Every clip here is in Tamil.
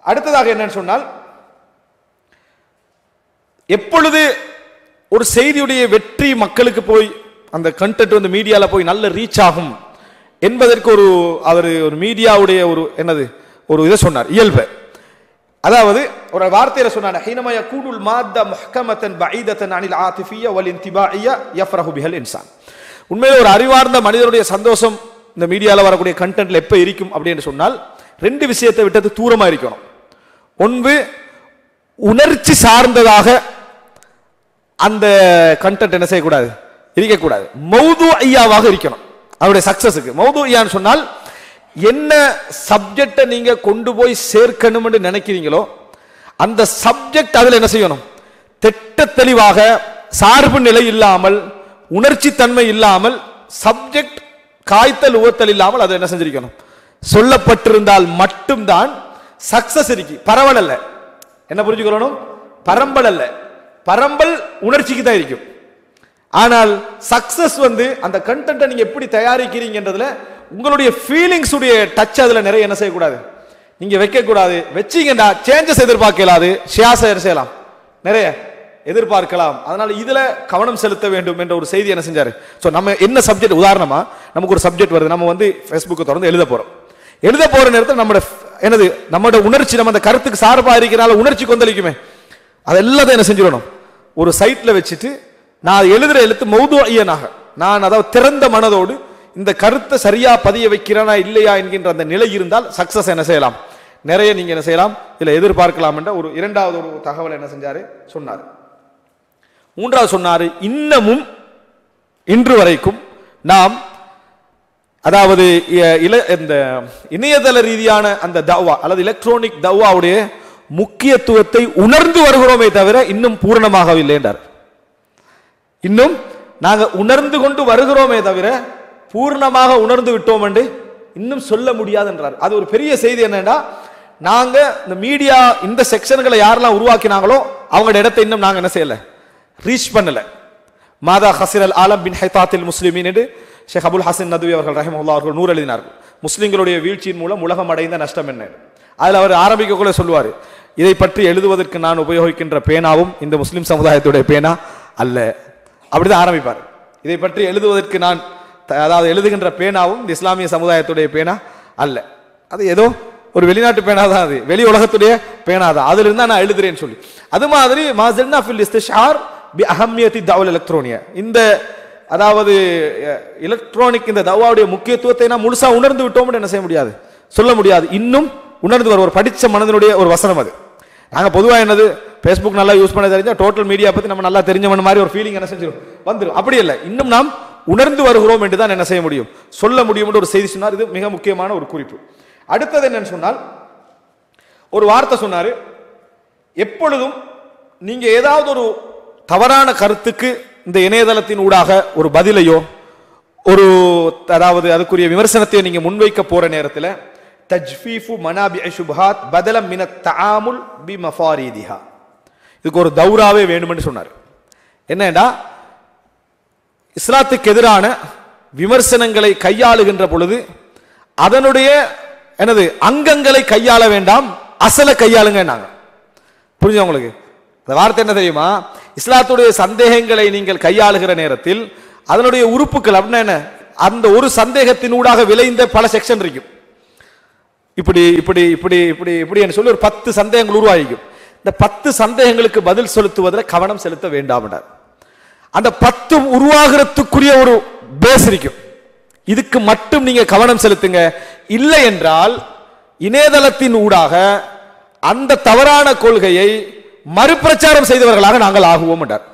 அடுத்ததாக என்னன்னு சொன்னால் எப்பொழுது ஒரு செய்தியுடைய வெற்றி மக்களுக்கு போய் அந்த கண்டென்ட் வந்து மீடியால போய் நல்ல ரீச் ஆகும் என்பதற்கு ஒரு அவர் ஒரு மீடியாவுடைய ஒரு என்னது ஒரு இதை சொன்னார் இயல்பு அதாவது ஒரு வார்த்தையில சொன்னார் ஹீனமய கூடுல் மாத்த முஹ்கமத்தன் பஈதத்தன் அனில் ஆதிஃபிய வல் இன்திபாஇய யஃப்ரஹு பிஹல் இன்சான் உண்மையிலே ஒரு அறிவார்ந்த மனிதனுடைய சந்தோஷம் இந்த மீடியால வரக்கூடிய கண்டென்ட்ல எப்ப இருக்கும் அப்படின்னு சொன்னால் ரெண்டு விஷயத்தை விட்டது தூரமா இருக்கணும் ஒன்று உணர்ச்சி சார்ந்ததாக அந்த கண்டென்ட் என்ன செய்யக்கூடாது இருக்கக்கூடாது மௌது ஐயாவாக இருக்கணும் அவருடைய சக்சஸுக்கு மௌது ஐயான்னு சொன்னால் என்ன சப்ஜெக்டை நீங்க கொண்டு போய் சேர்க்கணும்னு நினைக்கிறீங்களோ அந்த சப்ஜெக்ட் அதுல என்ன செய்யணும் திட்ட தெளிவாக சார்பு நிலை இல்லாமல் உணர்ச்சி தன்மை இல்லாமல் சப்ஜெக்ட் காய்த்தல் உவத்தல் இல்லாமல் அதை என்ன செஞ்சிருக்கணும் சொல்லப்பட்டிருந்தால் மட்டும்தான் சக்சஸ் இருக்கு பரவல் அல்ல என்ன புரிஞ்சுக்கணும் பரம்பல் அல்ல பரம்பல் உணர்ச்சிக்கு தான் இருக்கும் ஆனால் சக்சஸ் வந்து அந்த கண்டென்ட்டை நீங்க எப்படி தயாரிக்கிறீங்கன்றதுல உங்களுடைய ஃபீலிங்ஸ் உடைய டச் அதுல நிறைய என்ன செய்யக்கூடாது நீங்க வைக்க கூடாது வச்சீங்கன்னா சேஞ்சஸ் எதிர்பார்க்க இயலாது ஷியாச என்ன செய்யலாம் நிறைய எதிர்பார்க்கலாம் அதனால இதுல கவனம் செலுத்த வேண்டும் என்ற ஒரு செய்தி என்ன செஞ்சாரு சோ நம்ம என்ன சப்ஜெக்ட் உதாரணமா நமக்கு ஒரு சப்ஜெக்ட் வருது நம்ம வந்து ஃபேஸ்புக்கை திறந்து எழுத போறோம் எழுத போற நேரத்தில் நம்மளோட என்னது நம்மளோட உணர்ச்சி நம்ம அந்த கருத்துக்கு சார்பா இருக்கிறனால உணர்ச்சி கொந்தளிக்குமே அது எல்லாத்தையும் என்ன செஞ்சிடணும் ஒரு சைட்ல வச்சுட்டு நான் எழுதுற எழுத்து மௌது ஐயனாக நான் அதாவது திறந்த மனதோடு இந்த கருத்தை சரியா பதிய வைக்கிறேனா இல்லையா என்கின்ற அந்த நிலை இருந்தால் சக்சஸ் என்ன செய்யலாம் நிறைய நீங்க என்ன செய்யலாம் இதுல எதிர்பார்க்கலாம் என்ற ஒரு இரண்டாவது ஒரு தகவல் என்ன செஞ்சாரு சொன்னார் மூன்றாவது சொன்னாரு இன்னமும் இன்று வரைக்கும் நாம் அதாவது இ- இல- இந்த இணையதள ரீதியான அந்த தவ்வா அல்லது எலக்ட்ரானிக் தவ்வாவுடைய முக்கியத்துவத்தை உணர்ந்து வருகிறோமே தவிர இன்னும் பூரணமாகவில்லை என்றார் இன்னும் நாங்க உணர்ந்து கொண்டு வருகிறோமே தவிர பூர்ணமாக உணர்ந்து விட்டோம் என்று இன்னும் சொல்ல முடியாது என்றார் அது ஒரு பெரிய செய்தி என்னன்னா நாங்க இந்த மீடியா இந்த செக்ஷன்களை யாரெல்லாம் உருவாக்கினாங்களோ அவங்களோட இடத்தை இன்னும் நாங்க என்ன செய்யல ரீச் பண்ணல மாதா ஹசிரல் ஆலம் பின் ஹைதாத்தில் முஸ்லிமின் என்று ஷேக் அபுல் ஹசன் நதுவி அவர்கள் ரஹிமுல்லா அவர்கள் நூறு எழுதினார்கள் முஸ்லிம்களுடைய வீழ்ச்சியின் மூலம் உலகம் அடைந்த நஷ்டம் என்ன அதில் அவர் ஆரம்பிக்கக்குள்ள சொல்லுவார் இதை பற்றி எழுதுவதற்கு நான் உபயோகிக்கின்ற பேனாவும் இந்த முஸ்லிம் சமுதாயத்துடைய பேனா அல்ல அப்படிதான் ஆரம்பிப்பார் இதை பற்றி எழுதுவதற்கு நான் த- அதாவது எழுதுகின்ற பேனாவும் இந்த இஸ்லாமிய சமுதாயத்துடைய பேனா அல்ல அது ஏதோ ஒரு வெளிநாட்டு பேனா தான் அது வெளி உலகத்துடைய பேனா தான் அதுல இருந்தா நான் எழுதுறேன்னு சொல்லி அது மாதிரி மாசன்னா ஃபில் இஸ்திஷார் பி அஹம்யத்தி தவல் எலக்ட்ரோனிய இந்த அதாவது எலக்ட்ரானிக் இந்த தவாவுடைய முக்கியத்துவத்தை நான் முழுசா உணர்ந்து விட்டோம்னு என்ன செய்ய முடியாது சொல்ல முடியாது இன்னும் உணர்ந்து வர ஒரு படிச்ச மனதனுடைய ஒரு வசனம் அது நாங்க பொதுவா என்னது ஃபேஸ்புக் நல்லா யூஸ் பண்ண தெரிஞ்சா டோட்டல் மீடியா பத்தி நம்ம நல்லா தெரிஞ்சவன மாதிரி ஒரு ஃபீலிங் என்ன செஞ்சிடும் வந்துடும் அப்படி இல்லை இன்னும் நாம் உணர்ந்து வருகிறோம் என்று தான் என்ன செய்ய முடியும் சொல்ல முடியும் என்று ஒரு செய்தி சொன்னார் இது மிக முக்கியமான ஒரு குறிப்பு அடுத்தது என்னன்னு சொன்னால் ஒரு வார்த்தை சொன்னாரு எப்பொழுதும் நீங்க ஏதாவது ஒரு தவறான கருத்துக்கு இந்த இணையதளத்தின் ஊடாக ஒரு பதிலையோ ஒரு அதாவது அதுக்குரிய விமர்சனத்தை நீங்க முன்வைக்க போற நேரத்தில் தஜ்ஃபீஃபு மனாபி சுபஹாத் பதலம் மின தஆமுல் பி மஃபாரீதிஹா இதுக்கு ஒரு தௌராவே வேணும்னு சொன்னார் என்னடா இஸ்லாத்துக்கு எதிரான விமர்சனங்களை கையாளுகின்ற பொழுது அதனுடைய எனது அங்கங்களை கையாள வேண்டாம் அசலை கையாளுங்க நாங்க புரிஞ்சு உங்களுக்கு அந்த வார்த்தை என்ன தெரியுமா இஸ்லாத்துடைய சந்தேகங்களை நீங்கள் கையாளுகிற நேரத்தில் அதனுடைய உறுப்புகள் அப்படின்னா என்ன அந்த ஒரு சந்தேகத்தினூடாக விளைந்த பல செக்ஷன் இருக்கும் இப்படி இப்படி இப்படி இப்படி இப்படி சொல்லி ஒரு பத்து சந்தேகங்கள் உருவாகிக்கும் இந்த பத்து சந்தேகங்களுக்கு பதில் செலுத்துவதில் கவனம் செலுத்த வேண்டாம் அந்த பத்து உருவாகிறதுக்குரிய ஒரு பேஸ் இருக்கும் இதுக்கு மட்டும் நீங்க கவனம் செலுத்துங்க இல்லை என்றால் இணையதளத்தின் ஊடாக அந்த தவறான கொள்கையை மறுபிரச்சாரம் செய்தவர்களாக நாங்கள் ஆகுவோம் என்றார்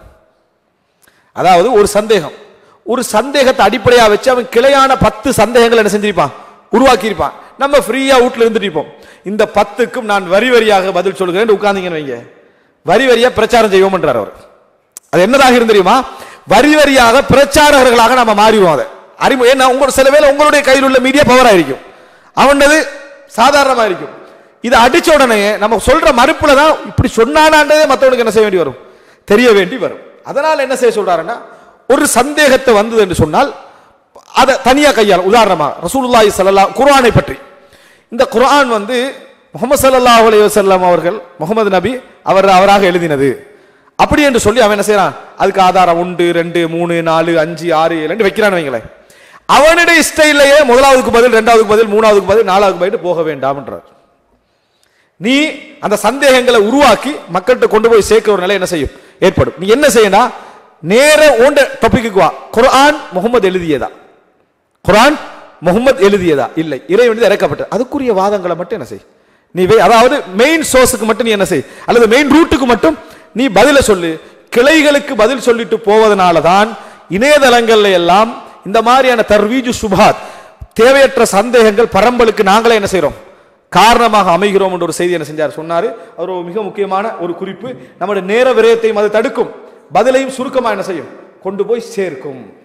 அதாவது ஒரு சந்தேகம் ஒரு சந்தேகத்தை அடிப்படையா வச்சு அவன் கிளையான பத்து சந்தேகங்கள் என்ன செஞ்சிருப்பான் உருவாக்கியிருப்பான் நம்ம ஃப்ரீயா வீட்ல இருந்துட்டு இருப்போம் இந்த பத்துக்கும் நான் வரி வரியாக பதில் சொல்கிறேன் உட்கார்ந்தீங்கன்னு வைங்க வரி வரியா பிரச்சாரம் செய்வோம் என்றார் அவர் அது என்னதாக இருந்து தெரியுமா வரி வரியாக பிரச்சாரகர்களாக நம்ம மாறிடுவோம் அதை அறிமு ஏன்னா உங்க சில வேளை உங்களுடைய கையில் உள்ள மீடியா பவரா இருக்கும் அவனது சாதாரணமா இருக்கும் இதை அடிச்ச உடனே நம்ம சொல்ற மறுப்புல தான் இப்படி சொன்னானான்றதே மற்றவனுக்கு என்ன செய்ய வேண்டி வரும் தெரிய வேண்டி வரும் அதனால என்ன செய்ய சொல்றாருன்னா ஒரு சந்தேகத்தை வந்தது என்று சொன்னால் அதை தனியா கையால் உதாரணமா ரசூலுல்லாஹி ஸல்லல்லாஹு குர்ஆனை பற்றி இந்த குர்ஆன் வந்து முகமது ஸல்லல்லாஹு அலைஹி வஸல்லம் அவர்கள் முகமது நபி அவர் அவராக எழுதினது அப்படி என்று சொல்லி அவன் என்ன செய்யறான் அதுக்கு ஆதாரம் ஒன்று ரெண்டு மூணு நாலு அஞ்சு ஆறு ஏழு வைக்கிறான்னு வைங்களேன் அவனுடைய ஸ்டைல்லையே முதலாவதுக்கு பதில் ரெண்டாவதுக்கு பதில் மூணாவதுக்கு பதில் நாலாவதுக்கு பதில் போக வேண்டாம்ன்றார் நீ அந்த சந்தேகங்களை உருவாக்கி மக்கள்கிட்ட கொண்டு போய் சேர்க்கிற ஒரு நிலை என்ன செய்யும் ஏற்படும் நீ என்ன செய்யணும் நேர ஓண்ட டாபிக்கு வா குர்ஆன் முகமது எழுதியதா குர்ஆன் முகமது எழுதியதா இல்லை இறைவன் இறக்கப்பட்டது அதுக்குரிய வாதங்களை மட்டும் என்ன செய் நீ வை- அதாவது மெயின் சோர்ஸுக்கு மட்டும் நீ என்ன செய் அல்லது மெயின் ரூட்டுக்கு மட்டும் நீ பதில சொல்லு கிளைகளுக்கு பதில் சொல்லிட்டு போவதனால தான் இணையதளங்கள்ல எல்லாம் இந்த மாதிரியான தர்வீஜு சுபாத் தேவையற்ற சந்தேகங்கள் பரம்பலுக்கு நாங்களே என்ன செய்றோம் காரணமாக அமைகிறோம் என்ற ஒரு செய்தி என்ன செஞ்சார் சொன்னாரு அவர் ஒரு மிக முக்கியமான ஒரு குறிப்பு நம்முடைய நேர விரயத்தையும் அது தடுக்கும் பதிலையும் சுருக்கமா என்ன செய்யும் கொண்டு போய் சேர்க்கும்